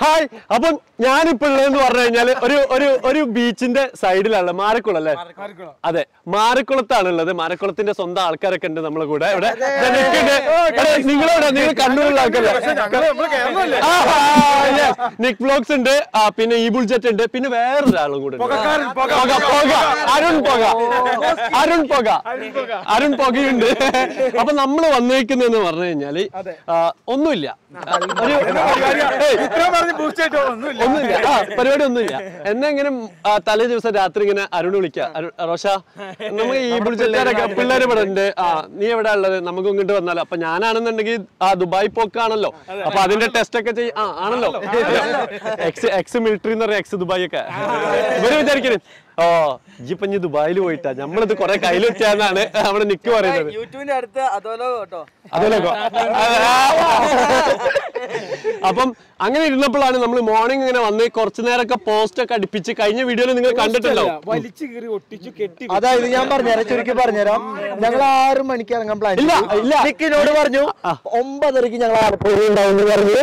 Hi അപ്പം ഞാനിപ്പോ ഉള്ളതെന്ന് പറഞ്ഞു കഴിഞ്ഞാല് ഒരു ഒരു ഒരു ബീച്ചിന്റെ സൈഡിലാണ് മാരക്കുളം അല്ലേ അതെ മാരക്കുളത്താണ് ഉള്ളത് മാരക്കുളത്തിന്റെ സ്വന്തം ആൾക്കാരൊക്കെ ഉണ്ട് നമ്മളെ കൂടെ ഇവിടെ ദേ നിൽക്കുന്നുണ്ട്. എടാ, നിങ്ങളെവിടെ നിങ്ങൾ കണ്ണൂരുള്ള ആൾക്കാരല്ലേ ആ, ആ, yes. നിക് വ്ലോഗ്സ് ഉണ്ട് ആ, പിന്നെ ഈ ബുൾജറ്റ് ഉണ്ട് പിന്നെ വേറൊരാളും കൂടെ ഉണ്ട്. പുകക്കാരൻ, പുക, പുക, പുക. അരുൺ പുക അരുൺ പുക അരുൺ പുകയുണ്ട് അപ്പൊ നമ്മൾ വന്നേക്കുന്നതെന്ന് പറഞ്ഞു കഴിഞ്ഞാല് ആ, ഒന്നുമില്ല ഒരു ഏയ്, ഇത്രയും പറഞ്ഞ് ബൂസ്റ്റ് ആയിട്ട് ഒന്നുമില്ല ഒന്നുമില്ല ആ പരിപാടി ഒന്നുമില്ല എന്നെ ഇങ്ങനെ ആ, തലേ ദിവസം രാത്രി ഇങ്ങനെ അരുൺ വിളിക്കുക അരുൺ റോഷ നമുക്ക് ഈ പിള്ളേരൊക്കെ പിള്ളേര് ഇവിടെ ഉണ്ട് ആ നീ എവിടെ ഉള്ളത് നമുക്ക് ഇങ്ങോട്ട് വന്നാലോ അപ്പൊ ഞാനാണെന്നുണ്ടെങ്കിൽ ആ ദുബായ് പോക്കാണല്ലോ അപ്പൊ അതിന്റെ ടെസ്റ്റ് ഒക്കെ ചെയ്യ ആ ആണല്ലോ എക്സ് എക്സ് മിലിറ്ററി എന്ന് പറയാം എക്സ് ദുബായ് ഒക്കെ ഇവര് വിചാരിക്കണേ ഓ ഇപ്പൊ ഇനി ദുബായിൽ പോയിട്ടാ നമ്മളിത് കൊറേ കയ്യിൽ വെച്ചാന്നാണ് നമ്മുടെ നിക്ക് പറയുന്നത് യൂട്യൂബിന്റെ അടുത്ത് അതോലോ കേട്ടോ അതല്ലേ അപ്പം അങ്ങനെ ഇരുന്നപ്പോഴാണ് നമ്മൾ മോർണിംഗ് ഇങ്ങനെ വന്ന് കുറച്ചു നേരമൊക്കെ പോസ്റ്റ് ഒക്കെ അടുപ്പിച്ച് കഴിഞ്ഞ വീഡിയോയിൽ നിങ്ങൾ കണ്ടിട്ടുണ്ടോ വലിച്ചു കീറി ഒട്ടിച്ചു കെട്ടി അതായത് ഞാൻ പറഞ്ഞുതരാം ചുരുക്കി പറഞ്ഞുതരാം ഞങ്ങൾ ആറ് മണിക്ക് ഇറങ്ങാൻ പ്ലാൻ ഇല്ല, ഇല്ല. നിക്കിനോട് പറഞ്ഞു ഒമ്പതരക്ക് ഞങ്ങൾ ആലപ്പുഴ ഉണ്ടാവും എന്ന് പറഞ്ഞു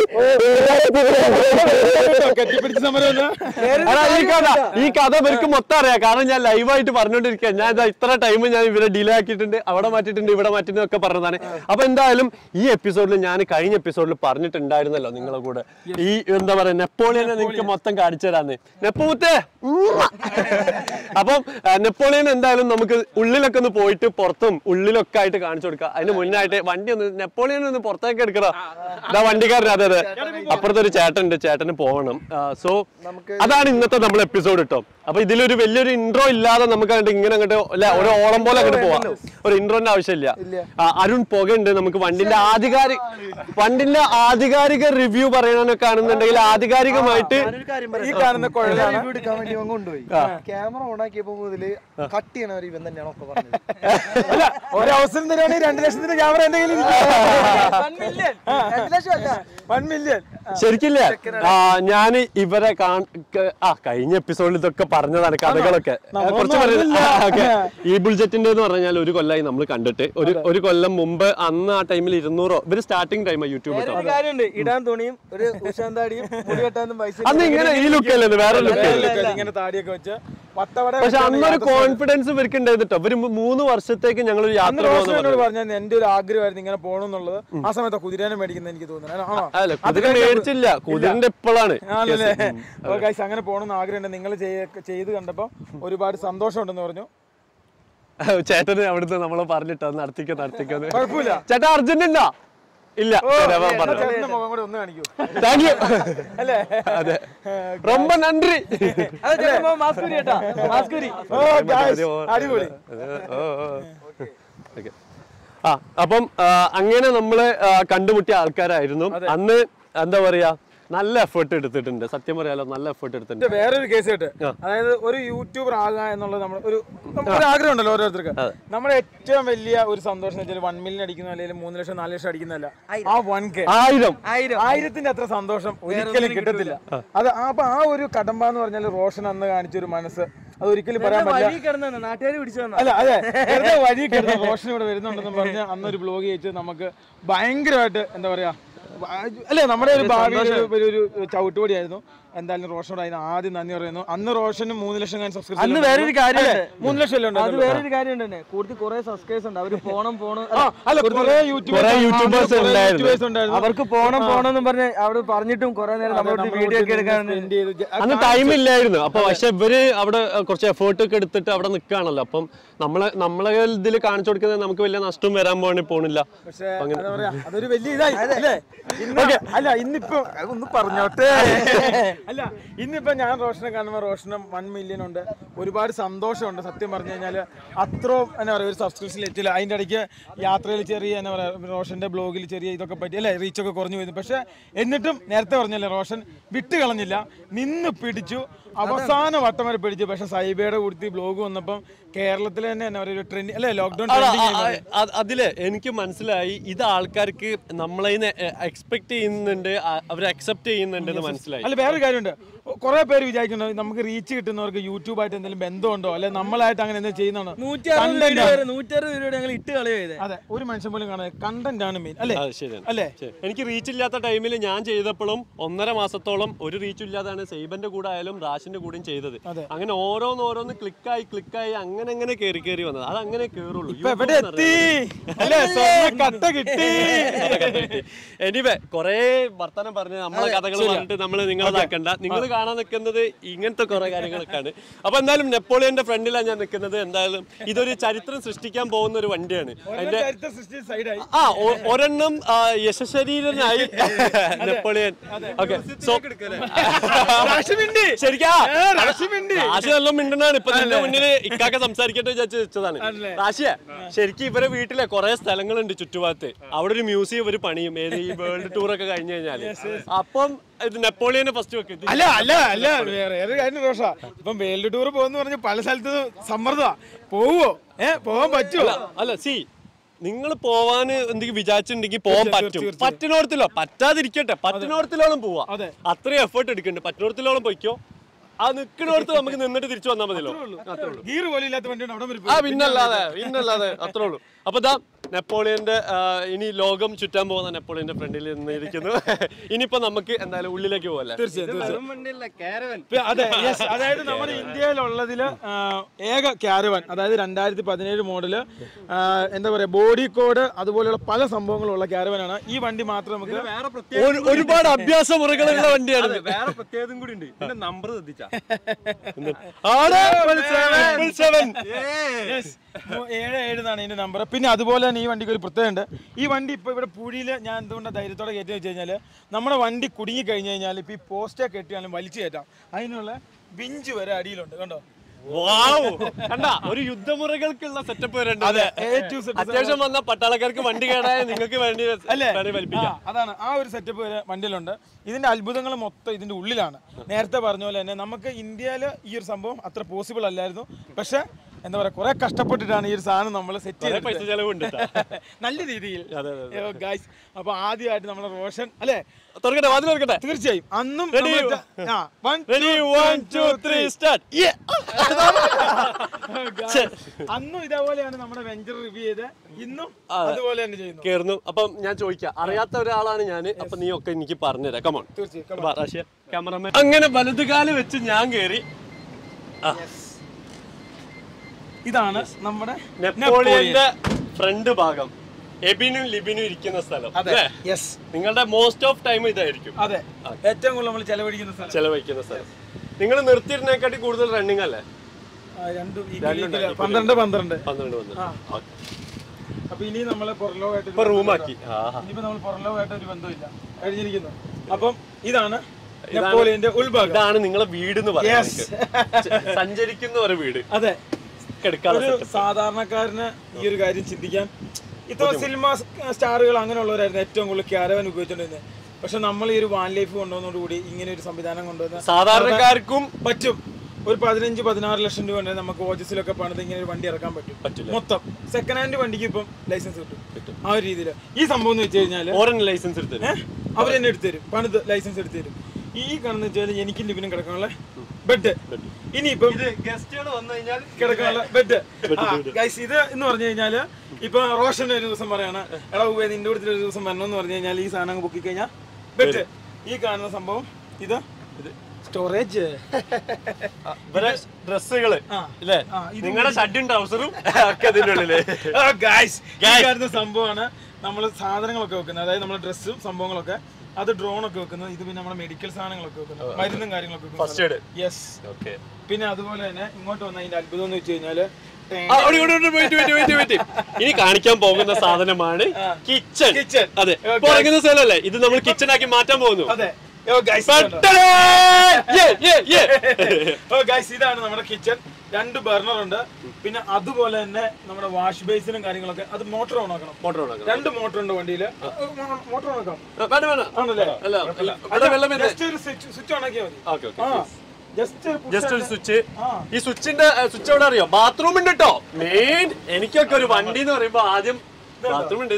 കെട്ടിപ്പിടിച്ച സമരം എടാ, ഈ കഥ ഈ കഥ ഇവർക്ക് മൊത്തം അറിയാം കാരണം ഞാൻ ലൈവായിട്ട് പറഞ്ഞുകൊണ്ടിരിക്കുക ഞാൻ ഇതാ ഇത്ര ടൈം ഞാൻ ഇവരെ ഡിലേ ആക്കിയിട്ടുണ്ട് അവിടെ മാറ്റിയിട്ടുണ്ട് ഇവിടെ മാറ്റിയിട്ടുണ്ട് ഒക്കെ പറഞ്ഞതാണ് അപ്പൊ എന്തായാലും ഈ എപ്പിസോഡിൽ ഞാൻ കഴിഞ്ഞ എപ്പിസോഡിൽ പറഞ്ഞിട്ടുണ്ടായിരുന്നല്ലോ നിങ്ങളെ കൂടെ ഈ എന്താ പറയാ നെപ്പോളിയനെ നിങ്ങൾക്ക് മൊത്തം കാണിച്ചു തരാന്ന് നെപ്പൂത്തേ ഉമ്മ. അപ്പം ആ, നെപ്പോളിയൻ എന്തായാലും നമുക്ക് ഉള്ളിലൊക്കെ ഒന്ന് പോയിട്ട് പുറത്തും ഉള്ളിലൊക്കെ ആയിട്ട് കാണിച്ചു കൊടുക്കാം അതിന് മുന്നായിട്ട് വണ്ടി ഒന്ന് നെപ്പോളിയൻ ഒന്ന് പുറത്തേക്ക് എടുക്കടാ ഇതാ വണ്ടിക്കാരൻ അതെ അതെ അപ്പുറത്തെ ഒരു ചേട്ടൻ ഉണ്ട് ചേട്ടന് പോകണം സോ അതാണ് ഇന്നത്തെ നമ്മൾ എപ്പിസോഡ് കേട്ടോ അപ്പൊ ഇതിലൊരു വലിയൊരു ഇൻട്രോ ഇല്ലാതെ നമുക്ക് അങ്ങോട്ട് ഇങ്ങനെ അങ്ങോട്ട് അല്ല ഒരു ഓളം പോലെ അങ്ങോട്ട് പോവാം ഒരു ഇൻട്രോന്റെ ആവശ്യമില്ല ആ, അരുൺ പുകയുണ്ട് നമുക്ക് വണ്ടിന്റെ ആധികാരിക വണ്ടിന്റെ ആധികാരിക റിവ്യൂ പറയണമെന്നൊക്കെ ആണെന്നുണ്ടെങ്കിൽ ആധികാരികമായിട്ട് ഈ കാണുന്ന കുഴലാണ് റിവ്യൂ എടുക്കാൻ വേണ്ടി ഇവൻ കൊണ്ടുപോയി ക്യാമറ ഓൺ ആക്കിയപ്പോ മുതല് കട്ട് ചെയ്യണവർ ഇവൻ തന്നെയാണ് ഒക്കെ പറഞ്ഞത് അല്ല ഒരവസരം തരുവാണെങ്കിൽ രണ്ട് ലക്ഷത്തിന്റെ ക്യാമറ എന്തെങ്കിലും വൺ മില്യൺ രണ്ട് ലക്ഷം അല്ല വൺ മില്യൺ ശരിക്കില്ലേ ആ ഞാൻ ഇവരെ കാൺ- ക- ആ കഴിഞ്ഞ എപ്പിസോഡിൽ ഇതൊക്കെ പറഞ്ഞതാണ് കഥകളൊക്കെ ആ, കുറച്ച് പറയുന്നത് ആ, okay. ഈ ബുൾജറ്റിന്റെ എന്ന് പറഞ്ഞാൽ ഒരു കൊല്ലമായി നമ്മൾ കണ്ടിട്ട് ഒരു ഒരു കൊല്ലം മുമ്പ് അന്ന് ആ ടൈമിൽ ഇരുന്നൂറോ ഇവര് സ്റ്റാർട്ടിങ് ടൈമാ യൂട്യൂബ് വേറെ ഒരു കാര്യമുണ്ട് ഇടാൻ തുണിയും ഒരു ഉഷാന്താടിയും മുടി കെട്ടാനും പൈസ അന്ന് ഇങ്ങനെ ഈ ലുക്ക് അല്ലേ വേറെ ലുക്ക് ഇങ്ങനെ താടിയൊക്കെ വെച്ച് വട്ടവട പക്ഷെ അന്നൊരു കോൺഫിഡൻസ് ഇവർക്ക് ഉണ്ടായിരുന്നു കേട്ടോ ഇവര് മൂന്ന് വർഷത്തേക്ക് ഞങ്ങൾ ഒരു യാത്ര അന്ന് റോഷൻ പോകുന്ന എന്നോട് പറഞ്ഞ എന്റെ ഒരു ആഗ്രഹമായിരുന്നു ഇങ്ങനെ പോകണമെന്നുള്ളത് ആ സമയത്ത് കുതിരേനെ മേടിക്കുന്നത് എനിക്ക് തോന്നുന്നു ആണോ അല്ല കുതിര മേടിച്ചില്ല കുതിരന്റെ ഇപ്പോഴാണ് ആണല്ലേ അപ്പോൾ ഗൈസ് അങ്ങനെ പോകണമെന്ന് ആഗ്രഹമുണ്ട് നിങ്ങൾ ചെയ്ത് കണ്ടപ്പോൾ ഒരുപാട് സന്തോഷമുണ്ടെന്ന് പറഞ്ഞു ചേട്ടന് അവിടുന്ന് നമ്മളെ പറഞ്ഞിട്ടോ നടത്തിക്കോ നടത്തിക്കോന്ന് കുഴപ്പമില്ല ചേട്ടാ അർജന്റ് ഉണ്ടോ ഇല്ല ശരി, അപ്പൊ എന്നാ പറഞ്ഞു ചേട്ടന്റെ മുഖം കൂടെ ഒന്ന് കാണിക്കൂ താങ്ക് യു അല്ലേ അതെ ரொம்ப നന്ദി അത് ചേട്ടൻ മാസ്കുരി കേട്ടാ മാസ്കുരി ഓ ഗൈസ് അടിപൊളി ഓ, ഓ. Okay. ആ അപ്പം ആ, അങ്ങനെ നമ്മള് ആ, കണ്ടുമുട്ടിയ ആൾക്കാരായിരുന്നു അന്ന് എന്താ പറയാ നല്ല എഫേർട്ട് എടുത്തിട്ടുണ്ട് സത്യം പറയാലോ നല്ല എഫേർട്ട് എടുത്തിട്ടുണ്ട് ഇത് വേറൊരു കേസ് കേട്ട് അതായത് ഒരു യൂട്യൂബർ ആകുക എന്നുള്ളത് നമ്മൾ ഒരു ഒരു ആഗ്രഹം ഉണ്ടല്ലോ ഓരോരുത്തർക്ക് നമ്മുടെ ഏറ്റവും വലിയ ഒരു സന്തോഷം എന്ന് വെച്ചാൽ വൺ മില്യൺ അടിക്കുന്ന അല്ലെങ്കിൽ മൂന്ന് ലക്ഷം നാല് ലക്ഷം അടിക്കുന്നതല്ല ആ വൺ കെ ആയിരം ആയിരം ആയിരത്തിന്റെ അത്ര സന്തോഷം ഒരിക്കലും കിട്ടത്തില്ല അത് അപ്പൊ ആ ഒരു കടമ്പ എന്ന് പറഞ്ഞാൽ റോഷൻ അന്ന് കാണിച്ച ഒരു മനസ്സ് അത് ഒരിക്കലും പറയാൻ പറ്റില്ല വഴി കിടന്നു നാട്ടുകാർ പിടിച്ചു വന്ന അല്ല അതെ വെറുതെ വഴി കിടന്ന് റോഷൻ ഇവിടെ വരുന്നുണ്ടെന്ന് പറഞ്ഞ് അന്നൊരു ബ്ലോഗ് ചെയ്ത് നമുക്ക് ഭയങ്കരമായിട്ട് എന്താ പറയാ അല്ലേ നമ്മുടെ ഒരു ഭാവി ഒരു ഒരു ചവിട്ടുപടിയായിരുന്നു എന്തായാലും റോഷനോട് അതിന് ആദ്യം നന്ദി പറയുന്നു അന്ന് റോഷന് മൂന്ന് ലക്ഷം ഞാൻ സബ്സ്ക്രൈബ് അന്ന് വേറൊരു കാര്യമുണ്ട് മൂന്ന് ലക്ഷം അല്ലേ അത് ഉണ്ടായിരുന്നുള്ളൂ? വേറൊരു കാര്യമുണ്ട് തന്നെ കൂടുതൽ കുറെ സബ്സ്ക്രൈബേഴ്സ് ഉണ്ട് അവര് പോണം പോണം ആ, അല്ല കുറെ യൂട്യൂബേഴ്സ് കുറെ യൂട്യൂബേഴ്സ് ഉണ്ടായിരുന്നു. യൂട്യൂബേഴ്സ് ഉണ്ടായിരുന്നു അവർക്ക് പോണം പോണം എന്ന് പറഞ്ഞ് അവിടെ പറഞ്ഞിട്ടും കുറെ നേരം നമ്മളോട് വീഡിയോ ഒക്കെ എടുക്കാൻ Spend ചെയ്ത് അന്ന് ടൈം ഇല്ലായിരുന്നു അപ്പൊ പക്ഷെ ഇവര് അവിടെ കുറച്ച് എഫേർട്ട് ഒക്കെ എടുത്തിട്ട് അവിടെ നിൽക്കുകയാണല്ലോ അപ്പം നമ്മളെ നമ്മളെ ഇതിൽ കാണിച്ചു കൊടുക്കുന്നത് നമുക്ക് വലിയ നഷ്ടവും വരാൻ പോകണ പോണില്ല പക്ഷേ എന്താ പറയാ അതൊരു വലിയ ഇതായി അല്ലേ ഇന്ന് അല്ല ഇന്നിപ്പോ ഒന്ന് പറഞ്ഞോട്ടെ അല്ല ഇന്നിപ്പോ ഞാൻ റോഷനെ കാണുമ്പോൾ റോഷനും വൺ മില്യൺ ഉണ്ട് ഒരുപാട് സന്തോഷമുണ്ട് സത്യം പറഞ്ഞു കഴിഞ്ഞാൽ അത്രയും എന്താ പറയുക ഒരു സബ്സ്ക്രിപ്ഷൻ എത്തില്ല അതിന്റെ ഇടയ്ക്ക് യാത്രയിൽ ചെറിയ എന്താ പറയുക റോഷന്റെ ബ്ലോഗിൽ ചെറിയ ഇതൊക്കെ പറ്റി അല്ലേ റീച്ചൊക്കെ കുറഞ്ഞു പോയിരുന്നു പക്ഷെ എന്നിട്ടും നേരത്തെ പറഞ്ഞല്ലേ റോഷൻ വിട്ട് കളഞ്ഞില്ല നിന്ന് പിടിച്ചു അവസാന വട്ടം വരെ പിടിച്ചു പക്ഷെ സൈബയുടെ കൊടുത്ത് ബ്ലോഗ് വന്നപ്പം കേരളത്തിൽ തന്നെ എന്താ പറയുക ഒരു ട്രെൻഡ് അല്ലേ ലോക്ക്ഡൌൺ അതാ, ട്രെൻഡിങ് ആ, ആ, അത് അതില് എനിക്ക് മനസ്സിലായി ഇത് ആൾക്കാർക്ക് നമ്മളതിനെ എക്സ്പെക്ട് ചെയ്യുന്നുണ്ട് അവർ അക്സെപ്റ്റ് ചെയ്യുന്നുണ്ട് എന്ന് മനസ്സിലായി അല്ല വേറെ കാര്യം കാര്യമുണ്ട് കുറെ പേര് വിചാരിക്കുന്നുണ്ട് നമുക്ക് റീച്ച് കിട്ടുന്നവർക്ക് യൂട്യൂബായിട്ട് എന്തെങ്കിലും ബന്ധമുണ്ടോ അല്ലെ നമ്മളായിട്ട് അങ്ങനെ എന്തെങ്കിലും ചെയ്യുന്നുണ്ടോ നൂറ്റി അറുപത് വീഡിയോ വരെ നൂറ്റി അറുപത് വീഡിയോ ഞങ്ങൾ ഇട്ട് കളയോ ചെയ്തേ അതെ ഒരു മനുഷ്യൻ പോലും കാണാതെ കണ്ടന്റ് ആണ് മെയിൻ അല്ലേ അത് ശരിയാണ് അല്ലേ ശരി. എനിക്ക് റീച്ച് ഇല്ലാത്ത ടൈമിൽ ഞാൻ ചെയ്തപ്പോഴും ഒന്നര മാസത്തോളം ഒരു റീച്ച് ഇല്ലാതാണ് സൈബന്റെ കൂടെ ആയാലും റാഷിന്റെ കൂടെയും ചെയ്തത് അതെ. അങ്ങനെ ഓരോന്ന് ഓരോന്ന് ക്ലിക്കായി ക്ലിക്കായി അങ്ങനെ അങ്ങനെ കേറി കേറി വന്നത് അത് അങ്ങനെ കേറുള്ളൂ ഇപ്പൊ എവിടെ എത്തി അല്ലേ സ്വർണ്ണ കട്ട കിട്ടി എനിവേ കൊറേ വർത്തമാനം പറഞ്ഞ് നമ്മളെ കഥകൾ പറഞ്ഞിട്ട് നമ്മൾ നിങ്ങളതാക്കണ്ട നിങ്ങൾ കാണാൻ നിൽക്കുന്നത് ഇങ്ങനത്തെ കുറെ കാര്യങ്ങളൊക്കെയാണ് അപ്പൊ എന്തായാലും നെപ്പോളിയന്റെ ഫ്രണ്ടിലാണ് ഞാൻ നിൽക്കുന്നത് എന്തായാലും ഇതൊരു ചരിത്രം സൃഷ്ടിക്കാൻ പോകുന്ന ഒരു വണ്ടിയാണ് അതിന്റെ ചരിത്ര സൃഷ്ടി സൈഡായി ആ ഒ- ഒരെണ്ണം ആ, യശശരീരനായി നെപ്പോളിയൻ ഓക്കെ സോ രാശിമിണ്ടി. ശരിക്കാ ഏ, രാശിമിണ്ടി. റാശി നല്ല മിണ്ടനാണ് ഇപ്പൊ നിന്റെ മുന്നിൽ ഇക്കാക്ക സംസാരിക്കട്ടെ വിചാരിച്ച് വെച്ചതാണ് അല്ലേ? റാശിയ ശരിക്കും ഇവരെ വീട്ടിലെ കുറെ സ്ഥലങ്ങളുണ്ട് ചുറ്റുഭാഗത്ത് അവിടെ ഒരു മ്യൂസിയം ഇവര് പണിയും ഏത് ഈ വേൾഡ് ടൂർ ഒക്കെ കഴിഞ്ഞു കഴിഞ്ഞാല് അപ്പം ഇത് നെപ്പോളിയനെ ഫസ്റ്റ് വെക്കും ഇത് അല്ല അല്ല അല്ല വേറെ വേറെ കാര്യം ദോഷ ഇപ്പം വേൾഡ് ടൂർ പോകുന്ന പറഞ്ഞ് പല സ്ഥലത്ത് സമ്മർദ്ദ പോവോ ഏ പോവാൻ പറ്റുമോ അല്ല സി നിങ്ങൾ പോവാന് എന്തെങ്കിലും വിചാരിച്ചിട്ടുണ്ടെങ്കിൽ പോവാൻ പറ്റും പറ്റുന്നോടത്തിലോ പറ്റാതിരിക്കട്ടെ പറ്റുന്നോടത്തിലോളം പോവാ അതെ. അത്രയും എഫേർട്ട് എടുക്കണ്ട് പറ്റുന്നോടത്തിലോളം പോയിക്കോ ആ നിൽക്കുന്നിടത്ത് നമുക്ക് നിന്നിട്ട് തിരിച്ചു വന്നാൽ മതിയല്ലോ അത്രേ ഉള്ളൂ ഗീർ പോലും ഇല്ലാത്ത വണ്ടിയാണ് അവിടെ വരെ ആ പോയി. പിന്നല്ലാതെ പിന്നല്ലാതെ അത്രേ ഉള്ളൂ അപ്പൊ ദാ നെപ്പോളിയന്റെ ആ, ഇനി ലോകം ചുറ്റാൻ പോകുന്ന നെപ്പോളിയന്റെ ഫ്രണ്ടിൽ നിന്നിരിക്കുന്നു ഇനിയിപ്പോ നമുക്ക് എന്തായാലും ഉള്ളിലേക്ക് പോകല്ലേ തീർച്ചയായും തീർച്ചയായും ഇപ്പൊ അതെ yes, അതായത് നമ്മുടെ ഇന്ത്യയിലുള്ളതില് ആ, ഏക ക്യാരവൻ അതായത് രണ്ടായിരത്തി പതിനേഴ് മോഡല് ആ, എന്താ പറയാ ബോഡി കോഡ് അതുപോലെയുള്ള പല സംഭവങ്ങളുള്ള ക്യാരവനാണ് ഈ വണ്ടി മാത്രം നമുക്ക് ഒരു- ഒരുപാട് അഭ്യാസ മുറകളുള്ള വണ്ടിയാണ് ഇത്. വേറെ പ്രത്യേകതയും കൂടി ഉണ്ട് ഇതിന്റെ നമ്പർ ശ്രദ്ധിച്ചാ ആണ് triple seven. Yes. മൂ- ഏഴ് ഏഴ് എന്നാണ് ഇതിന്റെ നമ്പർ പിന്നെ അതുപോലെ തന്നെ ഈ വണ്ടിക്ക് ഒരു പ്രത്യേകത ഉണ്ട് ഈ വണ്ടി ഇപ്പൊ ഇവിടെ പുഴിയിൽ ഞാൻ എന്തുകൊണ്ടാണ് ധൈര്യത്തോടെ കയറ്റി വെച്ച് കഴിഞ്ഞാൽ നമ്മുടെ വണ്ടി കുടുങ്ങി കഴിഞ്ഞ് കഴിഞ്ഞാൽ ഇപ്പൊ ഈ പോസ്റ്റേ കെട്ടിയാലും വലിച്ചു കയറ്റാം അതിനുള്ള ബിഞ്ച് വരെ അടിയിലുണ്ട് കണ്ടോ വാവ്. കണ്ടാ ഒരു യുദ്ധമുറകൾക്കുള്ള സെറ്റപ്പ് വരണ്ട് അതെ A to Z അത്യാവശ്യം വന്ന പട്ടാളക്കാർക്ക് വണ്ടി കേടായ നിങ്ങൾക്ക് വേണ്ടി അല്ലേ വേണമെങ്കിൽ വലിപ്പിക്കാം ആ, അതാണ് ആ ഒരു സെറ്റപ്പ് വരെ വണ്ടിയിലുണ്ട് ഇതിന്റെ അത്ഭുതങ്ങൾ മൊത്തം ഇതിന്റെ ഉള്ളിലാണ് നേരത്തെ പറഞ്ഞ പോലെ തന്നെ നമുക്ക് ഇന്ത്യയിൽ ഈ ഒരു സംഭവം അത്ര പോസിബിൾ അല്ലായിരുന്നു പക്ഷെ എന്താ പറയാ കുറെ കഷ്ടപ്പെട്ടിട്ടാണ് ഈ ഒരു സാധനം നമ്മൾ സെറ്റ് കുറെ പൈസ ചെയ്തത് ചെലവുണ്ട് ട്ടാ. നല്ല രീതിയിൽ അതെ, അതെ, ഗൈസ് അപ്പൊ ആദ്യമായിട്ട് നമ്മുടെ റോഷൻ അല്ലേ തുറക്കട്ടെ വാതിൽ തുറക്കട്ടെ തീർച്ചയായും അന്നും Ready? നമ്മൾ ജ- ആ, one, ready two, one one, two two, three three. Start Guys, അന്നും ഇതേപോലെയാണ് നമ്മുടെ വെഞ്ചർ റിവ്യൂ ചെയ്ത് ഇന്നും അതുപോലെ തന്നെ ചെയ്യുന്നു കേറുന്നു അപ്പം ഞാൻ ചോദിക്കാം അറിയാത്ത ഒരാളാണ് ഞാൻ അപ്പൊ നീ ഒക്കെ എനിക്ക് പറഞ്ഞുതരാം കമോൺ തീർച്ചയായും ക്യാമറമാൻ അങ്ങനെ വലതുകാല് വെച്ച് ഞാൻ കേറി ഇതാണ് നമ്മുടെ നെപ്പോളിയന്റെ ഫ്രണ്ട് ഭാഗം എബിനും ലിബിനും ഇരിക്കുന്ന സ്ഥലം അതെ അല്ലേ? യെസ് നിങ്ങളുടെ മോസ്റ്റ് ഓഫ് ടൈം ഇതായിരിക്കും അതെ ഏറ്റവും കൂടുതൽ നമ്മൾ ചെലവഴിക്കുന്ന സ്ഥലം ചെലവഴിക്കുന്ന സ്ഥലം നിങ്ങൾ നിർത്തിയിരുന്നേക്കാട്ടി കൂടുതൽ റണ്ണിങ് അല്ലേ ആ, രണ്ടും equal, equal. പന്ത്രണ്ട് പന്ത്രണ്ട് പന്ത്രണ്ട് പന്ത്രണ്ട് ആ. അപ്പൊ ഇനി നമ്മള് പുറലോകമായിട്ട് ഇപ്പൊ റൂമാക്കി ഇനിയിപ്പോ നമ്മൾ പുറലോകമായിട്ട് ഒരു ബന്ധമില്ല കഴിഞ്ഞിരിക്കുന്നു അപ്പം ഇതാണ് നെപ്പോളിയന്റെ ഉൾഭാഗം ഇതാണ് നിങ്ങളെ വീട് എന്ന് പറയാം Yes. സഞ്ചരിക്കുന്ന ഒരു വീട് അതെ കിടക്കാതെ ഒരു സാധാരണക്കാരന് ഈ ഒരു കാര്യം ചിന്തിക്കാൻ ഇത്ര സിനിമ സ്റ്റാറുകൾ അങ്ങനെയുള്ളവരായിരുന്നു ഏറ്റവും കൂടുതൽ ക്യാരവൻ ഉപയോഗിച്ചുകൊണ്ടിരുന്നത് പക്ഷെ നമ്മൾ ഈ ഒരു വാൻ ലൈഫ് കൊണ്ടുവന്നതോടുകൂടി ഇങ്ങനെ ഒരു സംവിധാനം കൊണ്ടുവന്ന സാധാരണക്കാർക്കും പറ്റും ഒരു പതിനഞ്ച് പതിനാറ് ലക്ഷം രൂപ ഉണ്ടെങ്കിൽ നമുക്ക് ഓജസിലൊക്കെ പണിത് ഇങ്ങനെ ഒരു വണ്ടി ഇറക്കാൻ പറ്റും പറ്റില്ല മൊത്തം സെക്കൻഡ് ഹാൻഡ് വണ്ടിക്ക് ഇപ്പം ലൈസൻസ് കിട്ടും ആ ഒരു രീതിയിൽ ഈ സംഭവം എന്ന് വെച്ച് കഴിഞ്ഞാൽ ഓരോ ലൈസൻസ് എടുത്തത് അവർ തന്നെ എടുത്തു തരും പണിത് ലൈസൻസ് എടുത്തു തരും ഈ കാണുന്ന വെച്ചാൽ എനിക്കും ലിബിനും കിടക്കാനുള്ള ബെഡ് ഇനിയിപ്പം ഗസ്റ്റുകൾ വന്നു കഴിഞ്ഞാൽ കിടക്കാനുള്ള ബെഡ് ഗൈസ് ഇത് എന്ന് പറഞ്ഞു കഴിഞ്ഞാല് ഇപ്പൊ റോഷൻ ഒരു ദിവസം പറയാണ് എടാ ഉവ്വേ നിന്റെ കൂടെ ഒരു ദിവസം വരണം എന്ന് പറഞ്ഞു കഴിഞ്ഞാൽ ഈ സാധനം ബുക്ക് കഴിഞ്ഞാൽ ബെഡ് ഈ കാണുന്ന സംഭവം ഇത് സ്റ്റോറേജ് ഇവരെ ഡ്രസ്സുകള് ആ. ഇല്ലേ ആ, ഇത് നിങ്ങളുടെ ഷഡ്ഡും ട്രൗസറും ഒക്കെ അതിന്റെ ഉള്ളില് ഗൈസ് കാണുന്ന സംഭവമാണ് നമ്മൾ സാധനങ്ങളൊക്കെ വെക്കുന്നത് അതായത് നമ്മുടെ ഡ്രസ്സും സംഭവങ്ങളൊക്കെ അത് ഡ്രോൺ ഒക്കെ വെക്കുന്നത് ഇത് പിന്നെ നമ്മുടെ മെഡിക്കൽ സാധനങ്ങളൊക്കെ വെക്കുന്നത് മരുന്നും കാര്യങ്ങളൊക്കെ ഫസ്റ്റ് എയ്ഡ് യെസ് ഓക്കെ പിന്നെ അതുപോലെ തന്നെ ഇങ്ങോട്ട് വന്ന അതിന്റെ അത്ഭുതം എന്ന് വെച്ച് കഴിഞ്ഞാല് ഇനി കാണിക്കാൻ പോകുന്ന സാധനമാണ് കിച്ചൺ Kitchen. അതെ Oh, ഇപ്പൊ ഇറങ്ങുന്ന സ്ഥലമല്ലേ ഇത് നമ്മൾ കിച്ചൺ ആക്കി മാറ്റാൻ പോകുന്നു അതെ ഓ ഗൈസ് പെട്ടെന്ന് Yeah, yeah, yeah. ഓ ഗൈസ് ഇതാണ് നമ്മുടെ കിച്ചൺ രണ്ട് ബർണർ ഉണ്ട് പിന്നെ അതുപോലെ തന്നെ നമ്മുടെ വാഷ് ബേസിനും കാര്യങ്ങളൊക്കെ അത് മോട്ടർ ഓൺ ആക്കണം മോട്ടർ ഓണാക്കണം രണ്ട് മോട്ടർ ഉണ്ട് വണ്ടിയിൽ മോട്ടർ ഓൺ ആക്കാം വേണ്ട വേണ്ട ആണല്ലേ അല്ല ഇവിടെ വെള്ളം വരുന്നത് ജസ്റ്റ് ഒരു സ്വിച്ച് സ്വിച്ച് ഓൺ ആക്കിയാൽ മതി ഓക്കെ ആ ഓക്കെ ജസ്റ്റ് ജസ്റ്റ് ഒരു സ്വിച്ച് ആ. ഈ സ്വിച്ചിന്റെ സ്വിച്ച് എവിടെ അറിയോ ബാത്റൂം ഉണ്ട് കേട്ടോ മെയിൻ എനിക്കൊക്കെ ഒരു വണ്ടി എന്ന് പറയുമ്പോ ആദ്യം ബാത്റൂം ഉണ്ട്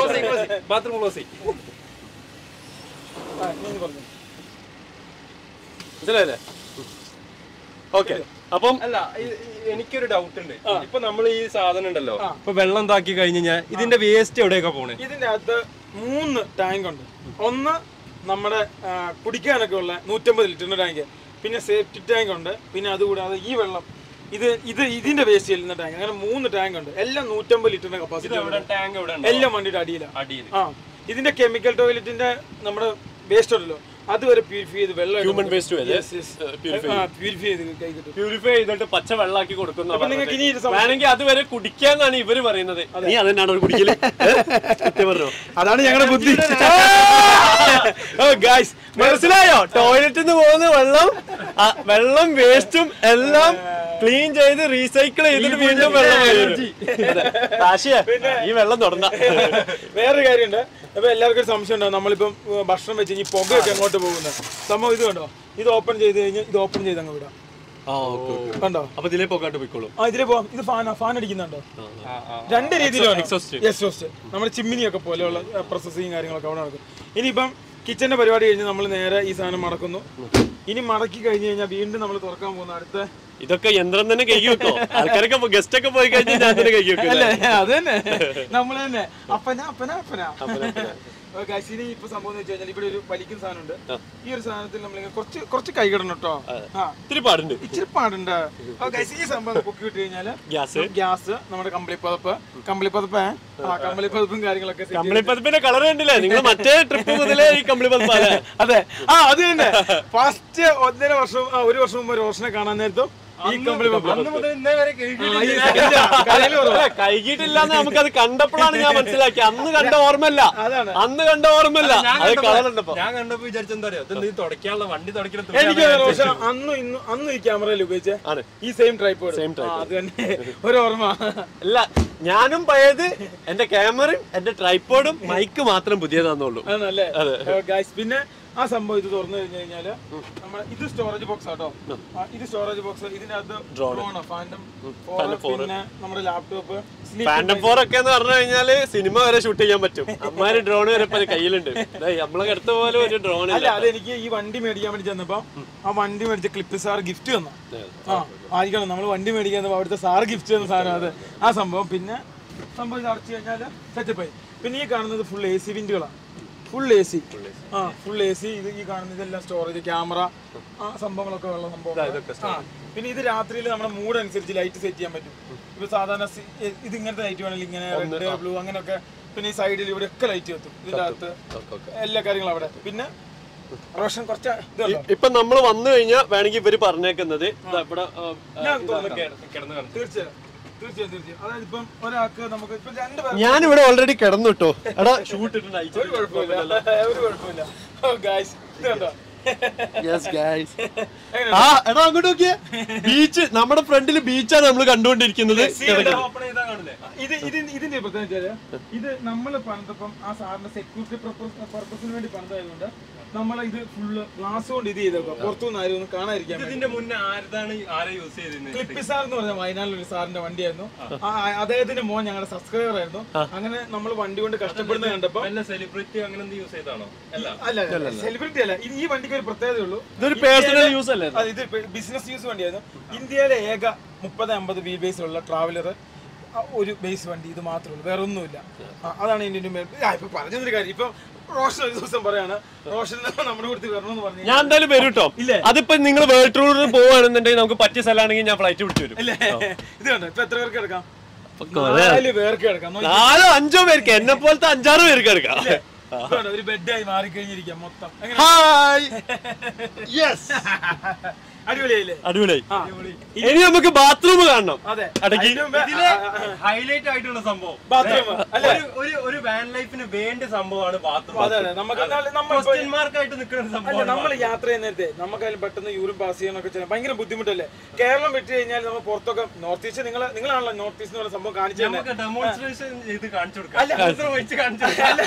ബാത്റൂം ക്ലോസ് ചെയ്യും ആ, നീ ഒന്ന് പറഞ്ഞോ. മനസ്സിലായില്ലേ ഓക്കെ അപ്പം അല്ല ഇ- ഇ- എനിക്കൊരു ഡൗട്ട് ഉണ്ട് ഇപ്പൊ നമ്മൾ ഈ സാധനം ഉണ്ടല്ലോ ഇപ്പൊ വെള്ളം എന്താക്കി കഴിഞ്ഞ് കഴിഞ്ഞാൽ ഇതിന്റെ വേസ്റ്റ് എവിടെയൊക്കെ പോണേ ഇതിന്റെ അകത്ത് മൂന്ന് ടാങ്ക് ഉണ്ട് ഒന്ന് നമ്മുടെ ആ, കുടിക്കാനൊക്കെ ഉള്ള നൂറ്റമ്പത് ലിറ്ററിന്റെ ടാങ്ക് പിന്നെ സേഫ്റ്റി ടാങ്ക് ഉണ്ട് പിന്നെ അതുകൂടാതെ ഈ വെള്ളം ഇത് ഇത് ഇതിന്റെ വേസ്റ്റ് ചെല്ലുന്ന ടാങ്ക് അങ്ങനെ മൂന്ന് ടാങ്ക് ഉണ്ട് എല്ലാം നൂറ്റമ്പത് ലിറ്ററിന്റെ കപ്പാസിറ്റി എവിടെ ടാങ്ക് എവിടെ ഉണ്ട് എല്ലാം വണ്ടിയുടെ അടിയിലാണ് അടിയിൽ ആ ഇതിന്റെ കെമിക്കൽ ടോയ്ലറ്റിന്റെ നമ്മുടെ വേസ്റ്റ് ഉണ്ടല്ലോ അതുവരെ പ്യൂരിഫൈ ചെയ്ത് വെള്ളം Human waste വരെ, പ്യൂരിഫൈ ചെയ്ത് കൈ കിട്ടും പ്യൂരിഫൈ ചെയ്തിട്ട് പച്ച വെള്ളാക്കി കൊടുക്കുന്ന അപ്പൊ നിങ്ങൾക്ക് ഇനി ഇത് സം- വേണമെങ്കിൽ അതുവരെ കുടിക്കാന്നാണ് ഇവര് പറയുന്നത് നീ അതെന്നാണ് ഒരു കുടിക്കല് സത്യം പറഞ്ഞോ അതാണ് ഞങ്ങളുടെ ബുദ്ധി ഗായ്സ് മനസ്സിലായോ ടോയ്ലറ്റിൽ നിന്ന് പോകുന്ന വെള്ളം ആ, വെള്ളം വേസ്റ്റും എല്ലാം ക്ലീൻ ചെയ്ത് റീസൈക്കിൾ ചെയ്തിട്ട് വീണ്ടും വെള്ളം കാശിയ ഈ വെള്ളം തുടങ്ങ വേറൊരു കാര്യമുണ്ട് അപ്പൊ എല്ലാവർക്കും ഒരു സംശയം ഉണ്ടാവും നമ്മളിപ്പം ഏർ, ഭക്ഷണം വെച്ച് കഴിഞ്ഞ് പുകയൊക്കെ എങ്ങോട്ട് പോകുന്നത് സംഭവം ഇത് കണ്ടോ ഇത് ഓപ്പൺ ചെയ്ത് കഴിഞ്ഞാൽ ഇത് ഓപ്പൺ ചെയ്ത് അങ്ങ് വിടാം കണ്ടോ അപ്പൊ ഇതിലേ പോകാണ്ട് പോയിക്കോളൂ ആ ഇതിലെ പോവാം ഇത് ഫാനാ ഫാൻ അടിക്കുന്നുണ്ടോ രണ്ട് രീതിയിലാണ് എക്സോസ്റ്റ് നമ്മുടെ ചിമ്മിനിയൊക്കെ പോലെയുള്ള പ്രോസസ്സിങ് കാര്യങ്ങളൊക്കെ അവിടെ നടക്കും ഇനിയിപ്പം കിച്ചന്റെ പരിപാടി കഴിഞ്ഞ് നമ്മൾ നേരെ ഈ സാധനം മടക്കുന്നു ഇനി മടക്കി കഴിഞ്ഞ് കഴിഞ്ഞാൽ വീണ്ടും നമ്മൾ തുറക്കാൻ പോകുന്ന അടുത്ത ഇതൊക്കെ യന്ത്രം തന്നെ കൈ വെക്കോ ആൾക്കാരൊക്കെ ഗസ്റ്റ് ഒക്കെ പോയി കഴിഞ്ഞാൽ ഞാൻ തന്നെ കൈ വെക്കും അല്ലേ അത് തന്നെ നമ്മൾ തന്നെ അപ്പന അപ്പന അപ്പന ഗൈസ് ഇനി ഇപ്പൊ സംഭവം എന്ന് വെച്ച് കഴിഞ്ഞാൽ ഇവിടെ ഒരു വലിക്കുന്ന സാധനമുണ്ട് ഈ ഒരു സാധനത്തിൽ നമ്മൾ കുറച്ച് കുറച്ച് കൈ കിടണം കേട്ടോ ആ ഇത്തിരി പാടുണ്ട് ഇച്ചിരി പാടുണ്ട് അപ്പൊ guys, ഈ സംഭവം പൊക്കി വിട്ട് കഴിഞ്ഞാല് ഗ്യാസ് ഗ്യാസ് നമ്മുടെ കമ്പിളി പതപ്പ് കമ്പിളി പതപ്പ് ആ കമ്പിളി പതപ്പും കാര്യങ്ങളൊക്കെ set കമ്പിളി പതിപ്പിന്റെ കളർ കണ്ടില്ലേ നിങ്ങൾ മറ്റേ ട്രിപ്പ് മുതലേ ഈ കമ്പിളി പതിപ്പാണ് അതെ ആ അത് തന്നെ ഫസ്റ്റ് ഒന്നര വർഷം ആ, ഒരു വർഷം മുമ്പ് റോഷനെ കാണാൻ നേരത്തും ഈ കമ്പിളി പതപ്പ് അന്ന് മുതൽ ഇന്നേ വരെ ആ, ഈ ഇല്ല, കടയില് കുറവാ. കൈകിട്ടില്ലാന്ന് നമുക്കത് കണ്ടപ്പോഴാണ് ഞാൻ മനസ്സിലാക്കി അന്ന് കണ്ട ഓർമ്മല്ല അതാണ്. അന്ന് കണ്ട ഓർമ്മല്ല ഞാൻ അത് കണ്ടപ്പോ- കളർ ഉണ്ടപ്പോ ഞാൻ കണ്ടപ്പോ വിചാരിച്ചെന്താ അറിയോ ഇതെന്ത് ഈ തുടയ്ക്കാനുള്ള വണ്ടി തുടയ്ക്കുന്ന എനിക്ക് റോഷ അന്നും ഇന്നും അന്നും ഈ ക്യാമറയിൽ ഉപയോഗിച്ചേ ആണ്. ഈ സെയിം ട്രൈപ്പോഡ് Same tripod. അത് തന്നെ ഒരു ഓർമ്മ അല്ല ഞാനും പഴയത് എന്റെ ക്യാമറയും എന്റെ ട്രൈപ്പോഡും മൈക്ക് മാത്രം പുതിയതാന്നുള്ളൂ ആണല്ലേ ഗൈസ് പിന്നെ ആ സംഭവം ഇത് തുറന്നു കഴിഞ്ഞു കഴിഞ്ഞാല് നമ്മുടെ ഇത് സ്റ്റോറേജ് ബോക്സ് ആട്ടോ ആ, ഇത് സ്റ്റോറേജ് ബോക്സ് ഇതിനകത്ത് ഡ്രോൺ ഫാൻഡം പിന്നെ നമ്മുടെ ലാപ്ടോപ്പ് ഫാൻഡം ഫോർ ഒക്കെ എന്ന് പറഞ്ഞു കഴിഞ്ഞാല് സിനിമ വരെ ഷൂട്ട് ചെയ്യാൻ പറ്റും അമ്മാര് ഡ്രോൺ വരെ ഇപ്പൊ കയ്യിലുണ്ട് ദേ, നമ്മളെ അടുത്ത പോലെ ഒരു ഡ്രോൺ അല്ല അത് എനിക്ക് ഈ വണ്ടി മേടിക്കാൻ വേണ്ടി ചെന്നപ്പോ ആ വണ്ടി മേടിച്ച ക്ലിപ്പ് സാർ ഗിഫ്റ്റ് തന്നു ആ ആയിരിക്കണം നമ്മൾ വണ്ടി മേടിക്കാൻ ചെന്നപ്പോ അവിടുത്തെ സാർ ഗിഫ്റ്റ് തന്ന സാധനം അത് ആ സംഭവം പിന്നെ സംഭവം ഇത് അടച്ചു കഴിഞ്ഞാല് സെറ്റപ്പായി പിന്നെ ഈ കാണുന്നത് ഫുൾ എ സി വിൻഡുകളാണ് ഫുൾ എ സി ആ ഫുൾ എ സി ഇത് ഈ കാണുന്ന ഇതെല്ലാം സ്റ്റോറേജ് ക്യാമറ ആ സംഭവങ്ങളൊക്കെ ഉള്ള സംഭവം ആ പിന്നെ ഇത് രാത്രിയിൽ നമ്മുടെ മൂഡ് അനുസരിച്ച് ലൈറ്റ് സെറ്റ് ചെയ്യാൻ പറ്റും ഇപ്പൊ സാധാരണ സി- എ- ഇത് ഇങ്ങനത്തെ ലൈറ്റ് വേണമെങ്കിൽ ഇങ്ങനെ റെഡ് ബ്ലൂ അങ്ങനെയൊക്കെ പിന്നെ ഈ സൈഡിൽ ഇവിടെ ഒക്കെ ലൈറ്റ് കത്തും ഇതിന്റെ അകത്ത് എല്ലാ കാര്യങ്ങളും അവിടെ പിന്നെ റോഷൻ കുറച്ച് ഇതുണ്ടോ ഇപ്പൊ നമ്മൾ വന്നു കഴിഞ്ഞാൽ വേണമെങ്കിൽ ഇവര് പറഞ്ഞേക്കുന്നത് ദാ ഇവിടെ ആ, ഞാൻ തുറന്നു കിടന്ന് കാണും തീർച്ചയായും തീർച്ചയായും തീർച്ചയായും അതായത് ഇപ്പം ഒരാൾക്ക് നമുക്ക് ഇപ്പം രണ്ട് പേർക്ക് ഞാൻ ഇവിടെ ഓൾറെഡി കിടന്നു കേട്ടോ എടാ ഷൂട്ട് ഒരു കുഴപ്പമില്ല ഒരു കുഴപ്പമില്ല ഓ ഗായ്സ് ഇത് കണ്ടോ ആ എടാ അങ്ങോട്ട് നോക്കിയേ ബീച്ച് നമ്മുടെ ഫ്രണ്ടില് ബീച്ചാണ് നമ്മൾ കണ്ടുകൊണ്ടിരിക്കുന്നത് ഓപ്പൺ ചെയ്താ കാണില്ലേ ഇത് ഇത് ഇതിന്റെ പ്രത്യേകത വെച്ചാല് ഇത് നമ്മൾ പണിതപ്പം ആ സാറിന്റെ സെക്യൂരിറ്റി പർപ്പസിന് വേണ്ടി പണിതായതുകൊണ്ട് നമ്മൾ ഇത് ഫുള്ള് ഗ്ലാസ് കൊണ്ട് ഇത് ചെയ്തേക്കാം പുറത്തുനിന്ന് ആരും ഒന്നും കാണാതിരിക്കാൻ വേണ്ടി. ഇതിന്റെ മുന്നേ ആരതാണ് ഈ- ആരാ യൂസ് ചെയ്തിരുന്നത് ക്ലിപ്പി സാർ എന്ന് പറഞ്ഞ വയനാട്ടിൽ ഒരു സാറിന്റെ വണ്ടിയായിരുന്നു ആ, ആ, അദ്ദേഹത്തിന്റെ മോൻ ഞങ്ങളുടെ സബ്സ്ക്രൈബർ ആയിരുന്നു അങ്ങനെ നമ്മൾ വണ്ടി കൊണ്ട് കഷ്ടപ്പെടുന്നത് കണ്ടപ്പോ വല്ല സെലിബ്രിറ്റി അങ്ങനെ എന്ത് യൂസ് ചെയ്താണോ അല്ല അല്ല സെലിബ്രിറ്റി അല്ല ഇത് ഈ വണ്ടിക്ക് ഒരു പ്രത്യേകതയുള്ളൂ ഇതൊരു പേഴ്സണൽ യൂസ് അല്ലേ അത് ഇത് ബിസിനസ് യൂസ് വണ്ടിയായിരുന്നു ഇന്ത്യയിലെ ഏക മുപ്പത് അമ്പത് വീൽ ബേസ് ഉള്ള ട്രാവലർ ഒരു ബേസ് വണ്ടി ഇത് മാത്രമേ ഉള്ളൂ വേറെ ഒന്നുമില്ല ആ, അതാണ് ഇന്ത്യൻ ഇപ്പൊ പറഞ്ഞൊരു കാര്യം ഇപ്പൊ റോഷൻ ഒരു ദിവസം പറയാണ് റോഷൻ നമ്മുടെ കൂട്ടത്തിൽ വരണമെന്ന് പറഞ്ഞു ഞാൻ എന്തായാലും വരും കേട്ടോ ഇല്ലേ? അതിപ്പോ നിങ്ങൾ വേൾഡ് ടൂറിന് പോവാണെന്നുണ്ടെങ്കിൽ നമുക്ക് പറ്റിയ സ്ഥലമാണെങ്കിൽ ഞാൻ ഫ്ലൈറ്റ് പിടിച്ചു വരും അല്ലേ ഇത് കണ്ടോ ഇപ്പൊ എത്ര പേർക്ക് എടുക്കാം നാല് പേർക്ക് എടുക്കാം നോക്കി. നാലോ അഞ്ചോ പേർക്ക് എന്നെ പോലത്തെ അഞ്ചാറ് പേർക്ക് എടുക്കാം ഇത് കണ്ടോ, ഒരു ബെഡായി മാറിക്കഴിഞ്ഞിരിക്കാം മൊത്തം എങ്ങനെ? ഹായ് യെസ് അടിപൊളിയായില്ലേ അടിപൊളിയായി ഇനി നമുക്ക് ബാത്റൂം കാണണം അതെ അടക്കി. അതിന് മുമ്പേ- ഇതിലെ ഹൈലൈറ്റ് ആയിട്ടുള്ള സംഭവം ബാത്റൂം അല്ലേ ഒരു- ഒരു ഒരു വാൻ ലൈഫിന് വേണ്ട സംഭവമാണ് ബാത്റൂം അതെ അതെ നമുക്ക് എന്നാൽ നമ്മൾ ഇപ്പൊ- ക്വസ്റ്റ്യൻ മാർക്കായിട്ട് നിൽക്കുന്ന അല്ല സംഭവമാണ് നമ്മൾ യാത്ര ചെയ്യുന്നേരത്തെ നമുക്കതിൽ പെട്ടെന്ന് യൂറിൻ പാസ് ചെയ്യാനൊക്കെ ചെയ്യാൻ ഭയങ്കര ബുദ്ധിമുട്ടല്ലേ കേരളം വിട്ട് കഴിഞ്ഞാൽ നമ്മൾ പുറത്തൊക്കെ നോർത്ത് ഈസ്റ്റ് നിങ്ങൾ നിങ്ങളാണല്ലോ നോർത്ത് ഈസ്റ്റ് എന്ന് പറയുന്ന സംഭവം കാണിച്ചു തന്നെ നമുക്ക് ഡെമോൺസ്ട്രേഷൻ ചെയ്ത് കാണിച്ചു കൊടുക്കാം മൂത്രം ഒഴിച്ച് കാണിച്ചു കൊടുക്കാം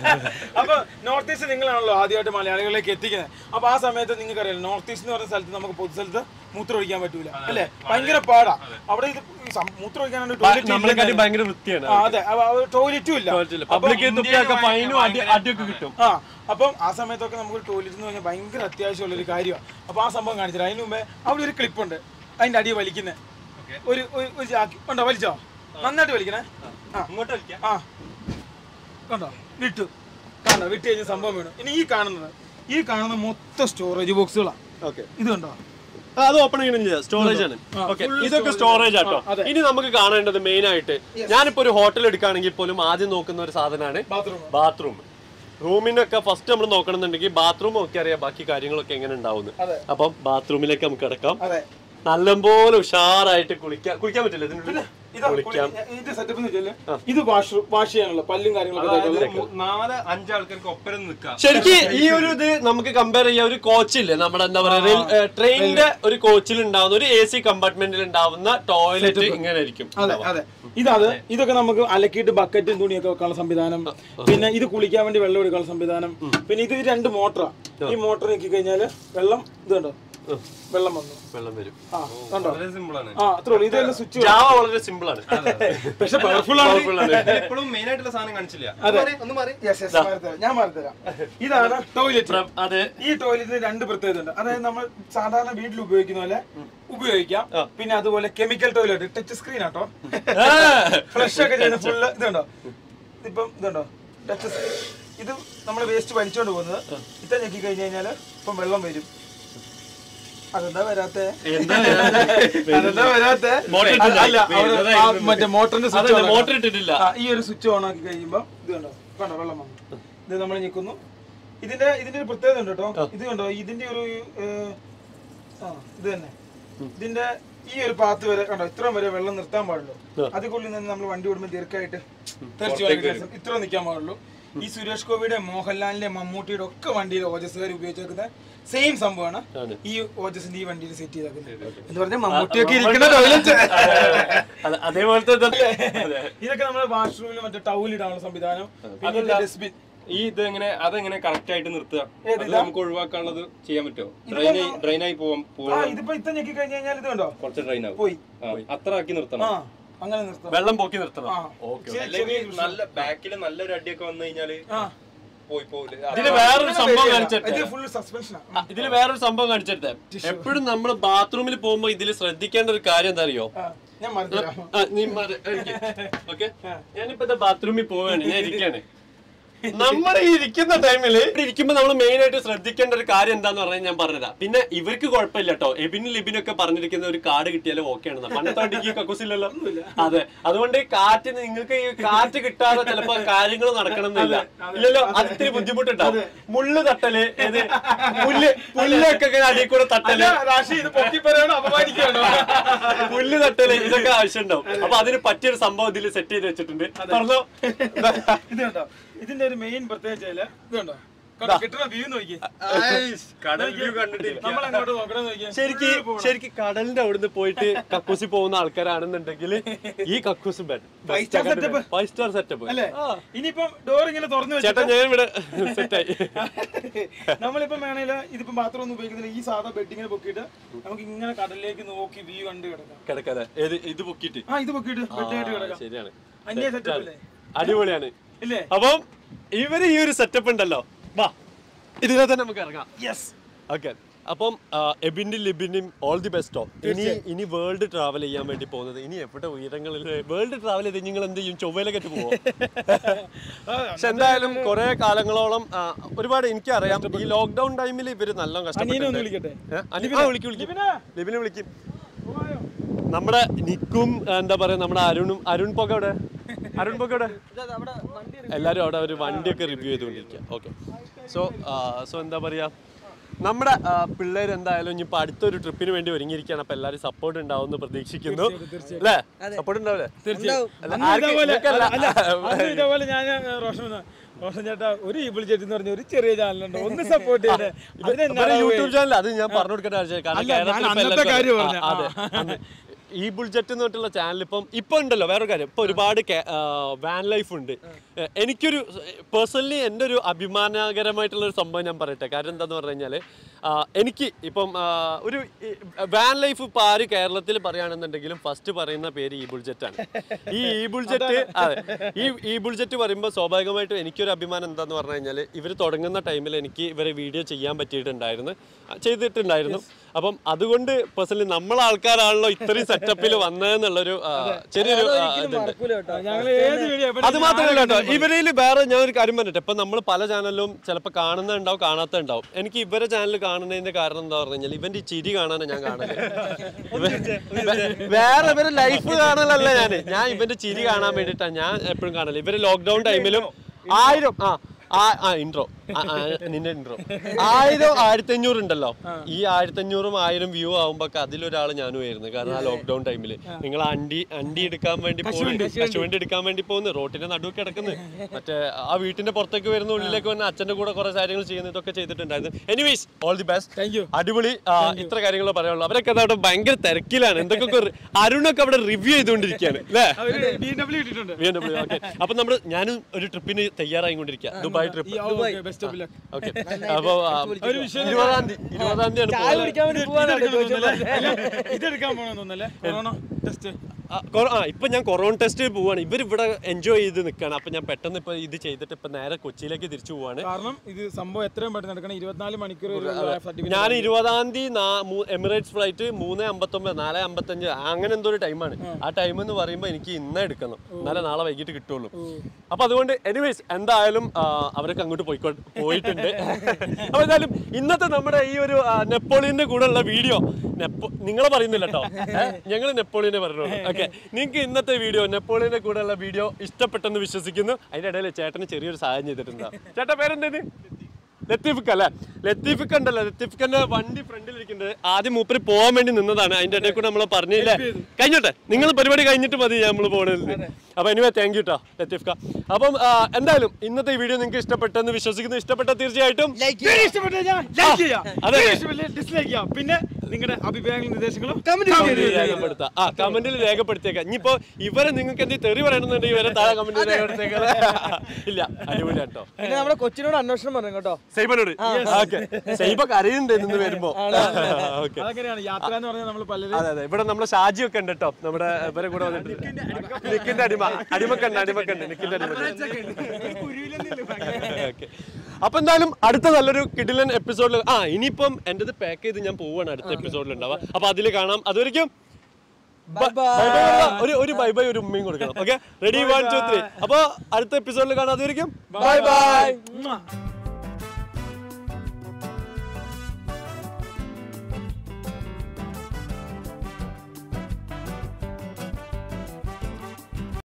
അപ്പൊ നോർത്ത് ഈസ്റ്റ് നിങ്ങളാണല്ലോ ആദ്യമായിട്ട് മലയാളികളിലേക്ക് എത്തിക്കുന്നത് അപ്പൊ ആ സമയത്ത് നിങ്ങൾക്ക് അറിയാം നോർത്ത് ഈസ്റ്റ് എന്ന് പറയുന്ന സ്ഥലത്ത് നമുക്ക് നമുക്ക് പൊതുസ്ഥലത്ത് മൂത്രം ഒഴിക്കാൻ പറ്റൂല അല്ലേ ഭയങ്കര പാടാ അവിടെ ഇത് ഈ സം- മൂത്രം ഒഴിക്കാനാണ് ടോയ്ലറ്റ് നമ്മളെക്കാട്ടി ഭയങ്കര വൃത്തിയാണ് ആ അതെ ടോയ്ലറ്റും ഇല്ല പബ്ലിക് തുപ്പിയൊക്കെ ഫൈനും അടി അടിയൊക്കെ കിട്ടും ആ അപ്പം ആ സമയത്തൊക്കെ നമുക്ക് ടോയ്ലറ്റ് എന്ന് പറഞ്ഞാൽ ഭയങ്കര അത്യാവശ്യമുള്ള ഒരു കാര്യമാണ് അപ്പൊ ആ സംഭവം കാണിച്ചില്ല അതിന് മുമ്പേ അവിടെ ഒരു ക്ലിപ്പ് ഉണ്ട് അതിന്റെ അടി വലിക്കുന്നത് ഒരു ഒരു ഒരു ചാക്കി ഉണ്ടോ വലിച്ചോ നന്നായിട്ട് വലിക്കണേ ആ ഇങ്ങോട്ട് കളിക്കാം ആ കണ്ടോ വിട്ടു കണ്ടോ വിട്ട് കഴിഞ്ഞ സംഭവം വീണു ഇനി ഈ കാണുന്നത് ഈ കാണുന്ന മൊത്തം സ്റ്റോറേജ് ബോക്സുകളാണ് ഓക്കെ ഇത് കണ്ടോ അത് ഓപ്പൺ ചെയ്യണം ചെയ്യാം സ്റ്റോറേജ് ആണ് ഓക്കെ ഇതൊക്കെ സ്റ്റോറേജ് ആട്ടോ ഇനി നമുക്ക് കാണേണ്ടത് മെയിൻ ആയിട്ട് ഞാനിപ്പോ ഒരു ഹോട്ടൽ എടുക്കുകയാണെങ്കിൽ പോലും ആദ്യം നോക്കുന്ന ഒരു സാധനമാണ് ബാത്റൂം ബാത്റൂം റൂമിനൊക്കെ ഫസ്റ്റ് നമ്മൾ നോക്കണമെന്നുണ്ടെങ്കിൽ ബാത്റൂം ഒക്കെ അറിയാം ബാക്കി കാര്യങ്ങളൊക്കെ എങ്ങനെ ഉണ്ടാവുന്നു അതെ. അപ്പം ബാത്റൂമിലേക്ക് നമുക്ക് കിടക്കാം അതെ നല്ലപോലെ ഉഷാറായിട്ട് കുളിക്കാം കുളിക്കാൻ പറ്റില്ല ഇതിനുള്ളിൽ ഇതാ കുളിക്കാം ഇതിന്റെ സെറ്റപ്പ് എന്ന് വെച്ചാല് ഇത് വാഷ് വാഷ് ചെയ്യാനുള്ള പല്ലും കാര്യങ്ങളൊക്കെ അതായത് ഇതായിട്ടുള്ള- മൂ- നാല് അഞ്ച് ആൾക്കാർക്ക് ഒപ്പരം നിൽക്കാം ശരിക്ക് ഈ ഒരു ഇത് നമുക്ക് കമ്പയർ ചെയ്യാം ഒരു കോച്ചില്ലേ നമ്മുടെ എന്താ പറയുക ട്രെയിനിന്റെ ഒരു കോച്ചിൽ ഉണ്ടാവുന്ന ഒരു എ സി കമ്പാർട്ട്മെന്റിൽ ഉണ്ടാവുന്ന ടോയ്ലറ്റ് ഇങ്ങനെ ആയിരിക്കും അതെ അതെ ഇതത് ഇതൊക്കെ നമുക്ക് അലക്കിയിട്ട് ബക്കറ്റും തുണിയൊക്കെ വെക്കാനുള്ള സംവിധാനം പിന്നെ ഇത് കുളിക്കാൻ വേണ്ടി വെള്ളം എടുക്കാനുള്ള സംവിധാനം പിന്നെ ഇത് രണ്ട് മോട്ടറാ ഈ മോട്ടർ നോക്കി കഴിഞ്ഞാല് വെള്ളം ഇത് കണ്ടോ വെള്ളം വന്നു വെള്ളം വരും ആ കണ്ടോ വളരെ സിമ്പിൾ ആണ് ആ അത്രേ ഉള്ളൂ ഇതെല്ലാം സ്വിച്ച് ജാവ വളരെ സിമ്പിൾ ആണ് പക്ഷെ പവർഫുൾ ആണ് ഇപ്പോഴും മെയിൻ ആയിട്ടുള്ള സാധനം കാണിച്ചില്ല അതെ ഒന്ന് മാറി Yes, yes, മാറിത്തരാം. ഞാൻ മാറിത്തരാം ഇതാണ് ടോയ്ലറ്റ് അതെ ഈ ടോയ്ലറ്റിന് രണ്ട് പ്രത്യേകത ഉണ്ട് അതായത് നമ്മൾ സാധാരണ വീട്ടിൽ ഉപയോഗിക്കുന്ന പോലെ ഉപയോഗിക്കാം പിന്നെ അതുപോലെ chemical toilet touch screen auto flush ഒക്കെ ചെയ്യുന്ന ഫുള്ള് ഇതുണ്ടോ ഇപ്പം ഇതുണ്ടോ ടച്ച് സ്ക്രീൻ ഇത് നമ്മൾ വേസ്റ്റ് വലിച്ചോണ്ട് പോകുന്നത് ഇത്ര ഞെക്കി കഴിഞ്ഞ് കഴിഞ്ഞാല് ഇപ്പം വെള്ളം വരും അതെന്താ വരാത്തെ എന്താ അതെന്താ വരാത്തെ Motor അല്ല, ഇട്ടില്ല. അല്ല അവിടെ ആ മറ്റേ മോട്ടറിന്റെ സ്വിച്ച് അതല്ല മോട്ടർ ഇട്ടിട്ടില്ല ആ, ഈ ഒരു സ്വിച്ച് ഓൺ ആക്കി കഴിയുമ്പോ ഇത് കണ്ടോ കണ്ടോ വെള്ളം വന്നു ഇത് നമ്മൾ ഞെക്കുന്നു ഇതിന്റെ ഇതിന്റെ ഒരു പ്രത്യേകത ഉണ്ട് കേട്ടോ ഇത് കണ്ടോ ഇതിന്റെ ഒരു ഏർ, ആ ഇത് തന്നെ ഇതിന്റെ ഈ ഒരു പാത്ത് വരെ കണ്ടോ ഇത്രയും വരെ വെള്ളം നിർത്താൻ പാടുള്ളൂ അതുകൊള്ളിൽ നിന്ന് നമ്മൾ വണ്ടി ഓടുമ്പോൾ ദീർഘമായിട്ട് തെറിച്ചു ഇത്ര നിൽക്കാൻ പാടുള്ളൂ ഈ സുരേഷ് ഗോപിയുടെ മോഹൻലാലിന്റെ മമ്മൂട്ടിയുടെ ഒക്കെ വണ്ടിയിൽ ഓജസ്സുകാർ ഉപയോഗിച്ചേക്കുന്ന സെയിം സംഭവമാണ് ഈ ഓജസിന്റെ ഈ വണ്ടിയിൽ സെറ്റ് ചെയ്തേക്കുന്നത് എന്ന് പറഞ്ഞാൽ മമ്മൂട്ടിയൊക്കെ ഇരിക്കുന്ന ടോയ്ലറ്റ് അതെ, അതേപോലത്തെ ഇത് ഇതൊക്കെ നമ്മുടെ വാഷ്റൂമിൽ മറ്റേ ടൗൽ ഇടാനുള്ള സംവിധാനം പിന്നെ ഡസ്റ്റ്ബിൻ ഈ ഇത് എങ്ങനെ അതെങ്ങനെ കറക്റ്റ് ആയിട്ട് നിർത്തുക അത് നമുക്ക് ഒഴിവാക്കാനുള്ളത് ചെയ്യാൻ പറ്റുമോ ഡ്രെയിൻ ഡ്രെയിൻ ആയി പോവാൻ ആ പോവാൻ ഇതിപ്പോ ഇത്ത ഞെക്കി കഴിഞ്ഞ് കഴിഞ്ഞാൽ ഇത് കണ്ടോ കുറച്ച് ഡ്രെയിൻ ആവും പോയി ആ, അത്ര ആക്കി നിർത്തണം ആ അങ്ങനെ നിർത്താം വെള്ളം പോക്കി നിർത്തണം ആ ശരി, അല്ലെങ്കിൽ ശരി. നല്ല ബാക്കിൽ നല്ലൊരു അടിയൊക്കെ വന്നു കഴിഞ്ഞാല് ആ പോയി പോകില്ല ഇതില് വേറൊരു സംഭവം കാണിച്ചിട്ട് ഇത് ഫുൾ സസ്പെൻഷനാ ഇതില് വേറൊരു സംഭവം കാണിച്ചിട്ട് എപ്പോഴും നമ്മൾ ബാത്റൂമിൽ പോകുമ്പോ ഇതിൽ ശ്രദ്ധിക്കേണ്ട ഒരു കാര്യം എന്താ അറിയോ ഞാൻ മറന്നുതരാം ആ, നീ ഓക്കെ ഞാനിപ്പോ ബാത്റൂമിൽ പോവാണ് ഞാൻ ഇരിക്കാണ് നമ്മൾ ഈ ഇരിക്കുന്ന ടൈമില് ഇവിടെ ഇരിക്കുമ്പോ നമ്മൾ മെയിൻ ആയിട്ട് ശ്രദ്ധിക്കേണ്ട ഒരു കാര്യം എന്താന്ന് പറഞ്ഞാൽ ഞാൻ പറഞ്ഞതാ പിന്നെ ഇവർക്ക് കുഴപ്പമില്ല കേട്ടോ എബിനും ലിബിനൊക്കെ പറഞ്ഞിരിക്കുന്ന ഒരു കാർഡ് കിട്ടിയാലും ഓക്കെ ആണ് പണ്ടത്തെ വണ്ടിക്ക് കക്കൂസില്ലല്ലോ അതെ അതുകൊണ്ട് ഈ കാറ്റ് നിങ്ങൾക്ക് ഈ കാറ്റ് കിട്ടാതെ ചിലപ്പോ കാര്യങ്ങൾ നടക്കണം എന്നില്ല ഇല്ലല്ലോ അത് ഇത്തിരി ബുദ്ധിമുട്ടുണ്ടാവും മുള്ളു തട്ടല് ഏത് പുല്ല് പുല്ലൊക്കെ ഇങ്ങനെ അടിയിൽ കൂടെ തട്ടല് രാശി ഇത് പൊക്കി പറയാണോ അപമാനിക്കാണോ പുല്ല് തട്ടല് ഇതൊക്കെ ആവശ്യമുണ്ടാവും അപ്പൊ അതിന് പറ്റിയൊരു സംഭവം ഇതിൽ സെറ്റ് ചെയ്ത് വെച്ചിട്ടുണ്ട് പറഞ്ഞോ ഇത് കണ്ടോ ഇതിന്റെ ഒരു മെയിൻ പ്രത്യേകത ഇത് കണ്ടോ കണ്ടോ കിട്ടുന്ന വ്യൂ നോക്കി കടൽ വ്യൂ കണ്ടിട്ട് നമ്മൾ അങ്ങോട്ട് നോക്കണേ നോക്കിയാ ശരിക്ക് ശരിക്ക് കടലിന്റെ അവിടുന്ന് പോയിട്ട് കക്കൂസി പോകുന്ന ആൾക്കാരാണെന്നുണ്ടെങ്കിൽ ഈ കക്കൂസ് bed Five star setup. Five star setup അല്ലേ ഇനിയിപ്പം ഡോർ ഇങ്ങനെ തുറന്നു ചേട്ടാ വെച്ചിട്ട് ഞാൻ ഇവിടെ സെറ്റായി നമ്മളിപ്പം വേണേല് ഇതിപ്പോ ബാത്റൂം ഒന്നും ഉപയോഗിക്കുന്നില്ല ഈ സാധാ ബെഡിങ്ങനെ പൊക്കിയിട്ട് നമുക്ക് ഇങ്ങനെ കടലിലേക്ക് നോക്കി വ്യൂ കണ്ട് കിടക്കാം കിടക്കാതെ ഏത് ഇത് പൊക്കിട്ട് ആ ഇത് പൊക്കിയിട്ട് ബെഡായിട്ട് കിടക്കാം ശരിയാണ് അന്യ സെറ്റപ്പ് അല്ലേ അടിപൊളിയാണ് ഇല്ലേ അപ്പം ഇവര് ഈ ഒരു സെറ്റപ്പ് ഉണ്ടല്ലോ വാ ഇതിനെ തന്നെ നമുക്ക് ഇറങ്ങാം യെസ് ഓക്കെ അപ്പം ആ, എബിന്റെയും ലിബിന്റെയും ഓൾ ദി ബെസ്റ്റോ ഇനി ഇനി വേൾഡ് ട്രാവൽ ചെയ്യാൻ വേണ്ടി പോകുന്നത് ഇനി എവിടെ ഉയരങ്ങളിൽ വേൾഡ് ട്രാവൽ ചെയ്ത് നിങ്ങൾ എന്ത് ചെയ്യും ചൊവ്വയിലൊക്കെ പോകുമോ പക്ഷെ എന്തായാലും കുറെ കാലങ്ങളോളം ആ, ഒരുപാട് എനിക്കറിയാം ഈ ലോക്ക്ഡൌൺ ടൈമിൽ ഇവര് നല്ല അനിയനെ ഒന്ന് കഷ്ടപ്പെട്ടു വിളിക്കട്ടെ വിളിക്കും വിളിക്കും ലിബിനാ, ലിബിനെ വിളിക്കും പോവായോ? നമ്മുടെ നിക്കും എന്താ പറയാ നമ്മുടെ അരുണും അരുൺ പൊക്ക അവിടെ അരുൺ പൊക്ക അവിടെ എല്ലാരും അവിടെ ഒരു വണ്ടിയൊക്കെ റിവ്യൂ ചെയ്തുകൊണ്ടിരിക്കുക ഓക്കെ സോ സോ എന്താ പറയാ നമ്മുടെ പിള്ളേർ എന്തായാലും ഇനിയിപ്പോ അടുത്തൊരു ട്രിപ്പിന് വേണ്ടി ഒരുങ്ങിയിരിക്കുകയാണ് അപ്പൊ എല്ലാരും സപ്പോർട്ട് ഉണ്ടാവും എന്ന് പ്രതീക്ഷിക്കുന്നു അല്ലേ സപ്പോർട്ട് ഉണ്ടാവില്ലേ അല്ല, അന്ന് ആർക്ക് ഇതേപോലെ നിങ്ങൾക്കല്ല. അല്ല, അന്ന് ഇതേപോലെ ഞാൻ ഏ, റോഷൻ വന്നു. റോഷൻ ചേട്ടാ ഒരു ഈബിൾ ചേട്ടി എന്ന് പറഞ്ഞ ഒരു ചെറിയ ചാനലുണ്ട് ഒന്ന് സപ്പോർട്ട് ചെയ്തേ ഇവരുടെ യൂട്യൂബ് ചാനൽ അത് ഞാൻ പറഞ്ഞു കൊടുക്കേണ്ട ആവശ്യമില്ല കാരണം അല്ല, ഞാൻ കേരളത്തിൽ ഇപ്പോ അന്നത്തെ എല്ലാവർക്കും കാര്യം അറിയാം. പറഞ്ഞെ. ആ, അതെ അന്ന് ഈ ബുൾജറ്റ് എന്ന് പറഞ്ഞിട്ടുള്ള ചാനൽ ഇപ്പം ഇപ്പൊ ഉണ്ടല്ലോ വേറൊരു കാര്യം ഇപ്പൊ ഒരുപാട് വാൻ ലൈഫ് ഉണ്ട് ഏഹ് എനിക്കൊരു പേഴ്സണലി എൻ്റെ ഒരു അഭിമാനകരമായിട്ടുള്ള ഒരു സംഭവം ഞാൻ പറയട്ടെ കാരണം എന്താന്ന് പറഞ്ഞു കഴിഞ്ഞാൽ എനിക്ക് ഇപ്പം ആ, ഒരു വാൻ ലൈഫ് ഇപ്പൊ ആര് കേരളത്തിൽ പറയുകയാണെന്നുണ്ടെങ്കിലും ഫസ്റ്റ് പറയുന്ന പേര് ഈ ബുൾജറ്റ് ആണ് ഈ ഈ ബുൾജറ്റ് അതെ ഈ ഈ ബുൾജറ്റ് പറയുമ്പോൾ സ്വാഭാവികമായിട്ടും എനിക്കൊരു അഭിമാനം എന്താന്ന് പറഞ്ഞു കഴിഞ്ഞാൽ ഇവർ തുടങ്ങുന്ന ടൈമിൽ എനിക്ക് ഇവരെ വീഡിയോ ചെയ്യാൻ പറ്റിയിട്ടുണ്ടായിരുന്നു ആ, ചെയ്തിട്ടുണ്ടായിരുന്നു അപ്പം അതുകൊണ്ട് പേഴ്സണലി നമ്മളെ ആൾക്കാരാണല്ലോ ഇത്രയും സെറ്റപ്പിൽ വന്നതെന്നുള്ളൊരു ആ, ചെറിയൊരു ആ, ഇതുണ്ട് മറക്കൂല കേട്ടോ ഞങ്ങൾ ഏത് വീഡിയോ അത് മാത്രമല്ല കേട്ടോ ഇവരിൽ വേറെ ഞാൻ ഒരു കാര്യം പറഞ്ഞിട്ട് ഇപ്പൊ നമ്മൾ പല ചാനലിലും ചിലപ്പോൾ കാണുന്നുണ്ടാവും കാണാത്ത ഉണ്ടാവും എനിക്ക് ഇവരെ ചാനൽ കാണുന്നതിന്റെ കാരണം എന്താ പറഞ്ഞു കഴിഞ്ഞാൽ ഇവന്റെ ഈ ചിരി കാണാനാണ് ഞാൻ കാണല് ഇവ- വേറെ ഇവരെ ലൈഫ് കാണലല്ല ഞാൻ ഞാൻ ഇവന്റെ ചിരി കാണാൻ വേണ്ടിയിട്ടാണ് ഞാൻ എപ്പോഴും കാണല് ഇവര് ലോക്ക്ഡൌൺ ടൈമിലും ആയിരം ആ ആ- ആ ഇൻട്രോ നിന്റെ ഇൻട്രോ ആയിരം ആയിരത്തി അഞ്ഞൂറ് ഉണ്ടല്ലോ ഈ ആയിരത്തി അഞ്ഞൂറും ആയിരം വ്യൂ ആവുമ്പോ അതിലൊരാൾ ഞാനും ആയിരുന്നു കാരണം ആ ലോക്ക്ഡൌൺ ടൈമിൽ നിങ്ങൾ അണ്ടി അണ്ടി എടുക്കാൻ വേണ്ടി പോകുന്നു കശുവണ്ടി എടുക്കാൻ വേണ്ടി പോകുന്നു റോട്ടിന്റെ നടുവൊക്കെ കിടക്കുന്നു മറ്റേ ആ വീട്ടിന്റെ പുറത്തേക്ക് വരുന്ന ഉള്ളിലേക്ക് വന്ന് അച്ഛന്റെ കൂടെ കുറെ കാര്യങ്ങൾ ചെയ്യുന്നു ഇതൊക്കെ ചെയ്തിട്ടുണ്ടായിരുന്നു anyways all the best Thank you. അടിപൊളി ആ, ഇത്ര കാര്യങ്ങൾ പറയാനുള്ളൂ അവരൊക്കെ അത് അവിടെ ഭയങ്കര തിരക്കിലാണ് എന്തൊക്കെ അരുണൊക്കെ അവിടെ റിവ്യൂ ചെയ്തുകൊണ്ടിരിക്കുകയാണ് അല്ലേ ബി ഡബ്ല്യൂ ഇട്ടിട്ടുണ്ട് ബി എം ഡബ്ല്യൂ ഓക്കെ അപ്പൊ നമ്മൾ ഞാനും ഒരു ട്രിപ്പിന് തയ്യാറായിക്കൊണ്ടിരിക്കുക Dubai trip best of luck okay അപ്പൊ ആ, ഇരുപതാം തീയതി ഇരുപതാം തീയതി ചായ കുടിക്കാൻ വേണ്ടി പോവാനാണ് ചോദിച്ചത് ഇതെടുക്കാൻ പോണെന്ന് തോന്നല്ലേ കൊറോണ ടെസ്റ്റ് ആ, കൊറോ- ആ ഇപ്പൊ ഞാൻ കൊറോണ ടെസ്റ്റ് പോവാണ് ഇവർ ഇവിടെ എൻജോയ് ചെയ്ത് നിൽക്കുകയാണ് അപ്പൊ ഞാൻ പെട്ടെന്ന് ഇപ്പൊ ഇത് ചെയ്തിട്ട് ഇപ്പൊ നേരെ കൊച്ചിയിലേക്ക് തിരിച്ചു പോവാണ് കാരണം ഇത് സംഭവം എത്രയും പെട്ടെന്ന് നടക്കണം ഇരുപത്തിനാല് മണിക്കൂർ ഒരു സർട്ടിഫിക്കറ്റ് ഞാൻ ഇരുപതാം തീയതി എമിറേറ്റ്സ് ഫ്ലൈറ്റ് മൂന്ന് അമ്പത്തൊമ്പത് നാല് അമ്പത്തഞ്ച് അങ്ങനെ എന്തോ ഒരു ടൈമാണ് ആ ടൈം എന്ന് പറയുമ്പോൾ എനിക്ക് ഇന്ന് എടുക്കണം എന്നാലേ നാളെ വൈകിട്ട് കിട്ടുള്ളൂ അപ്പൊ അതുകൊണ്ട് എനിവേസ് എന്തായാലും ആ, അവരൊക്കെ അങ്ങോട്ട് പോയിക്കോ പോയിട്ടുണ്ട് അപ്പൊ എന്തായാലും ഇന്നത്തെ നമ്മുടെ ഈ ഒരു ആ, നെപ്പോളിയന്റെ കൂടെ ഉള്ള വീഡിയോ നെപ്പോ നിങ്ങളെ പറയുന്നില്ല കേട്ടോ ഞങ്ങൾ നെപ്പോളിയനെ പറഞ്ഞോളൂ ഓക്കെ നിങ്ങൾക്ക് ഇന്നത്തെ വീഡിയോ നെപ്പോളിയന്റെ കൂടെ ഉള്ള വീഡിയോ ഇഷ്ടപ്പെട്ടെന്ന് വിശ്വസിക്കുന്നു അതിന്റെ ഇടയിൽ ചേട്ടന് ചെറിയൊരു സഹായം ചെയ്തിട്ടുണ്ടാവും ചേട്ടാ പേരെന്തേത് ലത്തീഫിക്ക അല്ലേ ലത്തീഫിക്ക ഉണ്ടല്ലോ ലത്തീഫിക്കന്റെ വണ്ടി ഫ്രണ്ടിൽ ഇരിക്കുന്നത് ആദ്യം മൂപ്പര് പോകാൻ വേണ്ടി നിന്നതാണ് അതിന്റെ ഇടയിൽ കൂടെ നമ്മൾ പറഞ്ഞില്ലേ കഴിഞ്ഞോട്ടെ നിങ്ങൾ പരിപാടി കഴിഞ്ഞിട്ട് മതി നമ്മൾ പോകണത് അപ്പൊ എനിവേ താങ്ക് യു ട്ടോ ലത്തീഫ്ക അപ്പം ആ, എന്തായാലും ഇന്നത്തെ ഈ വീഡിയോ നിങ്ങൾക്ക് ഇഷ്ടപ്പെട്ടെന്ന് വിശ്വസിക്കുന്നു ഇഷ്ടപ്പെട്ട തീർച്ചയായിട്ടും വീഡിയോ ഇഷ്ടപ്പെട്ട ഞാൻ ലൈക്ക് ചെയ്യാം അതെ. ഡിസ്ലൈക്ക് ചെയ്യാം പിന്നെ നിങ്ങളുടെ അഭിപ്രായങ്ങളും നിർദ്ദേശങ്ങളും കമന്റിൽ രേഖപ്പെടുത്താം ആ കമന്റിൽ രേഖപ്പെടുത്തിയേക്കാം ഇനിയിപ്പോ ഇവരെ നിങ്ങൾക്ക് എന്തെങ്കിലും തെറി പറയണമെന്നുണ്ടെങ്കിൽ ഇവരെ താഴെ കമന്റിൽ രേഖപ്പെടുത്തിയേക്കാം ഇല്ല അടിപൊളിയാട്ടോ പിന്നെ നമ്മുടെ കൊച്ചിനോട് അന്വേഷണം പറഞ്ഞു കേട്ടോ സൈബനോട് ഓക്കെ സൈബ കരയുന്നുണ്ട് നിന്ന് വരുമ്പോ ഓക്കെ അതങ്ങനെയാണ് യാത്ര എന്ന് പറഞ്ഞാൽ നമ്മൾ പലരും അതെ അതെ ഇവിടെ നമ്മളെ ഷാജി ഒക്കെ ഉണ്ട് കേട്ടോ നമ്മുടെ ഇവരെ കൂടെ വന്നിട്ട് നിക്കിന്റെ അടിമ അടിമക്കണ്ട് അടിമക്കണ്ട് നിക്കിന്റെ അടിമ ഓക്കെ അപ്പൊ എന്തായാലും അടുത്ത നല്ലൊരു കിടിലൻ എപ്പിസോഡിൽ ആ ഇനിയിപ്പം എന്റേത് പാക്ക് ചെയ്ത് ഞാൻ പോവാണ് അടുത്ത എപ്പിസോഡിൽ ഉണ്ടാവുക അപ്പൊ അതിൽ കാണാം അതുവരെയ്ക്കും ബ- bye bye പറ. ഒരു ഒരു ബൈ ബൈ ഒരു ഉമ്മയും കൊടുക്കണം okay ready one two three അപ്പൊ അടുത്ത എപ്പിസോഡിൽ കാണാം അതുവരെയ്ക്കും ബൈ ബൈ ഉമ്മ.